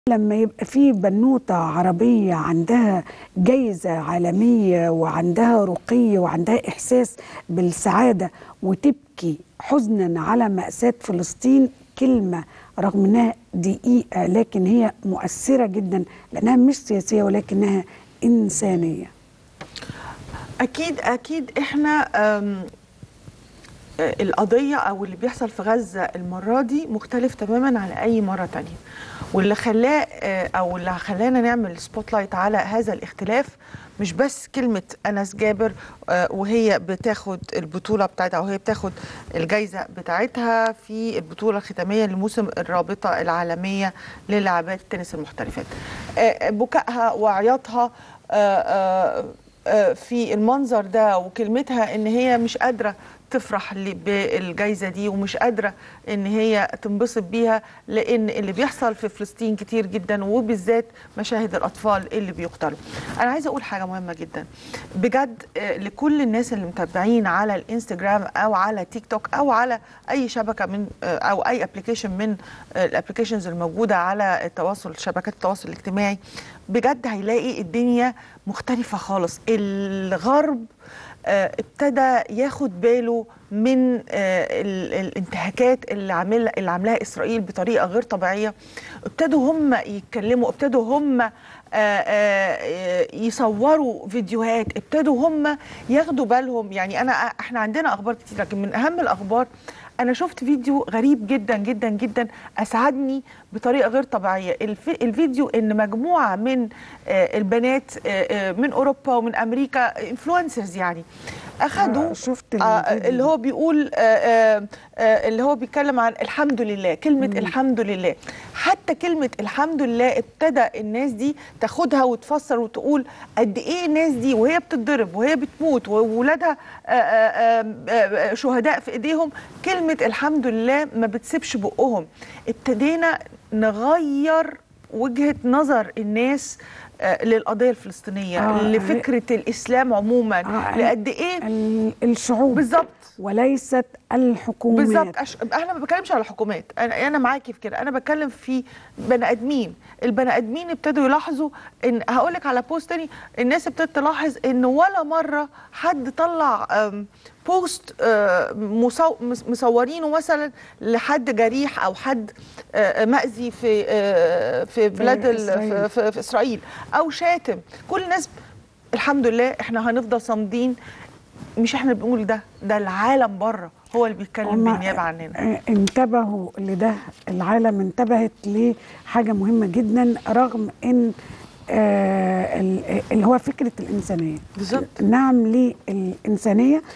لما يبقى في بنوتة عربية عندها جايزة عالمية وعندها رقي وعندها إحساس بالسعادة وتبكي حزنا على مأساة فلسطين كلمة رغم أنها دقيقة لكن هي مؤثرة جدا لأنها مش سياسية ولكنها إنسانية اكيد اكيد احنا أم، آه، القضيه او اللي بيحصل في غزه المره دي مختلف تماما عن اي مره تانية واللي خلاه آه، او اللي خلانا نعمل سبوت لايت على هذا الاختلاف مش بس كلمه انس جابر آه، وهي بتاخد البطوله بتاعتها او هي بتاخد الجائزه بتاعتها في البطوله الختاميه لموسم الرابطه العالميه للاعبات التنس المحترفات آه، بكائها وعياطها آه، آه، آه، في المنظر ده وكلمتها ان هي مش قادره تفرح ل- بالجائزه دي ومش قادره ان هي تنبسط بيها لان اللي بيحصل في فلسطين كتير جدا وبالذات مشاهد الاطفال اللي بيقتلوا. انا عايزه اقول حاجه مهمه جدا بجد آه، لكل الناس اللي متابعين على الانستجرام او على تيك توك او على اي شبكه من آه، او اي ابلكيشن من الابلكيشنز الموجوده على التواصل شبكات التواصل الاجتماعي بجد هيلاقي الدنيا مختلفه خالص الغرب آه، ابتدى ياخد باله من آه، ال- الانتهاكات اللي عامل اللي عاملاها اسرائيل بطريقه غير طبيعيه ابتدوا هم يتكلموا ابتدوا هم آه، آه، يصوروا فيديوهات ابتدوا هم ياخدوا بالهم يعني انا احنا عندنا اخبار كتير لكن من اهم الاخبار انا شفت فيديو غريب جدا جدا جدا اسعدني بطريقه غير طبيعيه الف... الفيديو ان مجموعه من آه، البنات آه، آه، من اوروبا ومن امريكا انفلونسرز يعني اخذوا آه، شفت آه الفيديو. اللي هو بيقول آه آه آه اللي هو بيتكلم عن الحمد لله كلمة مم. الحمد لله حتى كلمة الحمد لله ابتدى الناس دي تاخدها وتفسر وتقول قد ايه الناس دي وهي بتتضرب وهي بتموت وولادها آه آه آه آه شهداء في ايديهم كلمة الحمد لله ما بتسيبش بقهم ابتدينا نغير وجهة نظر الناس آه، للقضية الفلسطينية آه، لفكرة الإسلام عموما آه، لقد إيه ال- الشعوب بالظبط وليست الحكومات بالظبط أش... انا ما بتكلمش على حكومات انا انا معاكي في كده انا بتكلم في بني ادمين البني ادمين ابتدوا يلاحظوا ان هقول لك على بوست تاني الناس ابتدت تلاحظ ان ولا مره حد طلع أم، بوست آه، مصو... مس- مصورينه مثلا لحد جريح او حد آه، مأذي في آه، في بلاد ال... إسرائيل. في... في... في اسرائيل او شاتم كل الناس الحمد لله احنا هنفضل صامدين مش احنا اللي بنقول ده ده العالم بره هو اللي بيتكلم هما بالنيابه عننا آه، انتبهوا لده العالم انتبهت لحاجة مهمة جدا رغم ان آه، ال- اللي هو فكرة الإنسانية بالظبط. نعم للإنسانية